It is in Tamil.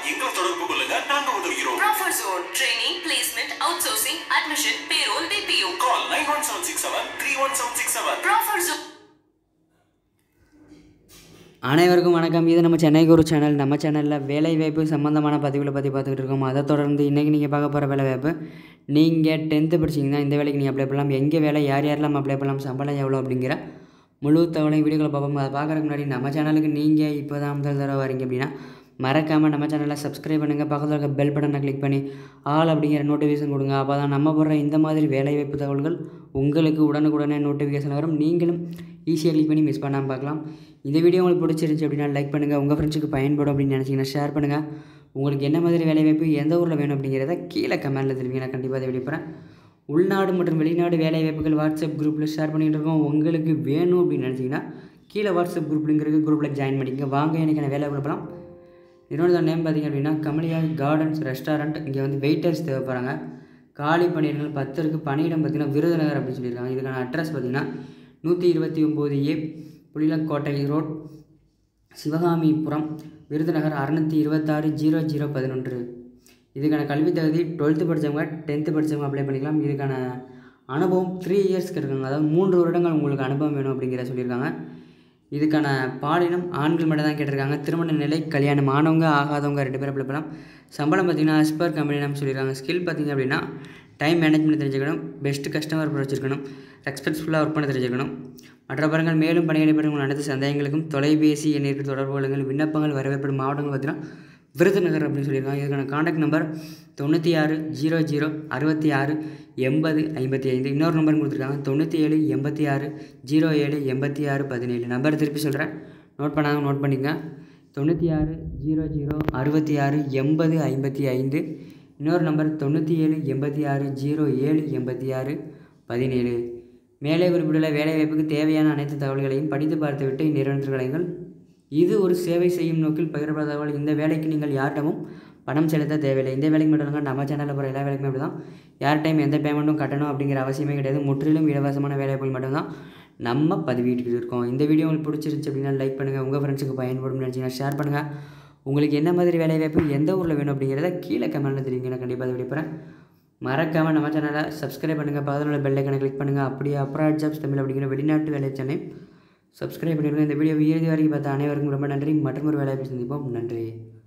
எங்களை தொடர்பு கொள்ளுங்க நாங்க உதவுகிறோம் Proffer Zone training, placement, outsourcing, admission, payroll, BPO. Call nine one seven six seven three one seven six seven Proffer Zone. அனைவருக்கும் வணக்கம் இது நம்ம சென்னை குரு சேனல் நம்ம சேனலில் வேலைவாய்ப்பு சம்மந்தமான பதிவுகளை பற்றி பார்த்துக்கிட்டு இருக்கோம் அதை தொடர்ந்து இன்றைக்கி நீங்கள் பார்க்க போகிற வேலைவாய்ப்பு நீங்கள் டென்த்து படிச்சிங்கன்னா இந்த வேலைக்கு நீங்கள் அப்ளை பண்ணலாம் எங்கே வேலை யார் யாரெல்லாம் அப்ளை பண்ணலாம் சம்பளம் எவ்வளோ அப்படிங்கிற முழு தகவலையும் வீடியோக்களை பார்ப்போம் அதை பார்க்குறதுக்கு முன்னாடி நம்ம சேனலுக்கு நீங்கள் இப்போ தான் முதல் தடவை வரீங்க அப்படின்னா மறக்காமல் நம்ம சேனலை சப்ஸ்கிரைப் பண்ணுங்கள் பக்கத்தில் இருக்க பெல் பட்டனை கிளிக் பண்ணி ஆல் அப்படிங்கிற நோட்டிஃபிகேஷன் கொடுங்க அப்போ தான் நம்ம போடுற இந்த மாதிரி வேலைவாய்ப்பு தகவல்கள் உங்களுக்கு உடனுக்குடனே நோட்டிஃபிகேஷன் வரும் நீங்களும் ஈஸியாக கிளிக் பண்ணி மிஸ் பண்ணாமல் பார்க்கலாம் இந்த வீடியோ உங்களுக்கு பிடிச்சிருந்துச்சி அப்படின்னா லைக் பண்ணுங்கள் உங்கள் ஃப்ரெண்ட்ஸுக்கு பயன்படும் அப்படின்னு நினச்சிங்கன்னா ஷேர் பண்ணுங்கள் உங்களுக்கு என்ன மாதிரி வேலைவாய்ப்பு எந்த ஊரில் வேணும் அப்படிங்கிறத கீழே கமெண்ட்டில் தெரிவிங்க நான் கண்டிப்பாக அதை வெளிப்படுறேன் உள்நாடு மற்றும் வெளிநாடு வேலைவாய்ப்புகள் வாட்ஸ்அப் குரூப்பில் ஷேர் பண்ணிகிட்டு இருக்கோம் உங்களுக்கு வேணும் அப்படின்னு நினச்சிங்கன்னா கீழே வாட்ஸ்அப் குரூப் லிங்க் இருக்குது குரூப்பில் ஜாயின் பண்ணிக்கங்க வாங்க எனக்கான வேலை கொடுப்பலாம் நிறுவனத்தோட நேம் பார்த்தீங்க அப்படின்னா கமலியா கார்டன்ஸ் ரெஸ்டாரண்ட் இங்கே வந்து வெயிட்டர்ஸ் தேவைப்படுறாங்க காலி பணியிடங்கள் பத்து இருக்குது பணியிடம் பார்த்தீங்கன்னா விருதுநகர் அப்படின்னு சொல்லியிருக்காங்க இதுக்கான அட்ரஸ் பார்த்தீங்கன்னா நூற்றி இருபத்தி ஒம்பது ஏ புலிலக்கோட்டை ரோட் சிவகாமிபுரம் விருதுநகர் அறநூற்றி இருபத்தாறு ஜீரோ ஜீரோ பதினொன்று இதுக்கான கல்வி தகுதி டுவெல்த்து படித்தவங்க டென்த்து படித்தவங்க அப்ளை பண்ணிக்கலாம் இதுக்கான அனுபவம் த்ரீ இயர்ஸ்க்கு இருக்காங்க அதாவது மூன்று வருடங்கள் உங்களுக்கு அனுபவம் வேணும் அப்படிங்கிற சொல்லியிருக்காங்க இதுக்கான பாலினம் ஆண்கள் மட்டும் தான் கேட்டிருக்காங்க திருமண நிலை கல்யாணம் ஆனவங்க ஆகாதவங்க ரெண்டு பேரும் அப்ளை பண்ணலாம் சம்பளம் பார்த்தீங்கன்னா அஸ்பர் கம்பெனி நம்ம சொல்லியிருக்காங்க ஸ்கில் பார்த்தீங்க அப்படின்னா டைம் மேனேஜ்மெண்ட் தெரிஞ்சுக்கணும் பெஸ்ட் கஸ்டமர் வச்சுருக்கணும் ரெஸ்பெக்ட்ஃபுல்லாக ஒர்க் பண்ண தெரிஞ்சுக்கணும் மற்ற படங்கள் மேலும் பணிகளை பெறும் உங்கள் அனைத்து சந்தேகங்களுக்கும் தொலைபேசி எண்ணிற்கு தொடர்பு கொள்ளுங்கள் விண்ணப்பங்கள் வரவேற்படும் மாவட்டங்கள் பார்த்தீங்கன்னா விருதுநகர் அப்படின்னு சொல்லியிருக்காங்க இதுக்கான காண்டாக்ட் நம்பர் தொண்ணூற்றி ஆறு ஜீரோ ஜீரோ அறுபத்தி ஆறு எண்பது ஐம்பத்தி ஐந்து இன்னொரு நம்பர் கொடுத்துருக்காங்க தொண்ணூற்றி ஏழு எண்பத்தி ஆறு ஜீரோ ஏழு எண்பத்தி ஆறு பதினேழு நம்பர் திருப்பி சொல்கிறேன் நோட் பண்ணாங்க நோட் பண்ணிக்கங்க தொண்ணூற்றி ஆறு ஜீரோ ஜீரோ அறுபத்தி ஆறு எண்பது ஐம்பத்தி ஐந்து இன்னொரு நம்பர் தொண்ணூற்றி ஏழு எண்பத்தி ஆறு ஜீரோ ஏழு எண்பத்தி ஆறு பதினேழு மேலே குறிப்பிட்டுள்ள வேலைவாய்ப்புக்கு தேவையான அனைத்து தகவல்களையும் படித்து பார்த்துவிட்டு இந்நிறுவனத்தில் கலைங்கள் இது ஒரு சேவை செய்யும் நோக்கில் பகிரப்பட தகவல் இந்த வேலைக்கு நீங்கள் யாரிடமும் பணம் செலுத்த தேவையில்லை இந்த வேலைக்கு மட்டும் இல்லைங்க நம்ம சேனலில் போகிற எல்லா வேலைக்குமே அப்படி தான் யார் டைம் எந்த பேமெண்ட்டும் கட்டணும் அப்படிங்கிற அவசியமே கிடையாது முற்றிலும் இலவசமான வேலைவாய்ப்புகள் மட்டும்தான் நம்ம பதிவிட்டு இருக்கோம் இந்த வீடியோ உங்களுக்கு பிடிச்சிருந்துச்சு அப்படின்னா லைக் பண்ணுங்கள் உங்கள் ஃப்ரெண்ட்ஸுக்கு பயன்படும் நினச்சிங்கன்னா ஷேர் பண்ணுங்கள் உங்களுக்கு என்ன மாதிரி வேலைவாய்ப்பு எந்த ஊரில் வேணும் அப்படிங்கிறத கீழே கமெண்ட்டில் தெரிவிங்க நான் கண்டிப்பாக அதை விடுப்பேன் மறக்காமல் நம்ம சேனலை சப்ஸ்கிரைப் பண்ணுங்கள் பக்கத்தில் உள்ள பெல் ஐக்கனை கிளிக் பண்ணுங்கள் அப்படியே அப்ராட் ஜாப்ஸ் தமிழ் அப்படிங்கிற வெளிநாட்டு வேலை சேனலை சப்ஸ்கிரைப் பண்ணிடுங்க இந்த வீடியோ இறுதி வரைக்கும் பார்த்த அனைவருக்கும் ரொம்ப நன்றி மற்றும் ஒரு வேலையை சந்திப்போம் நன்றி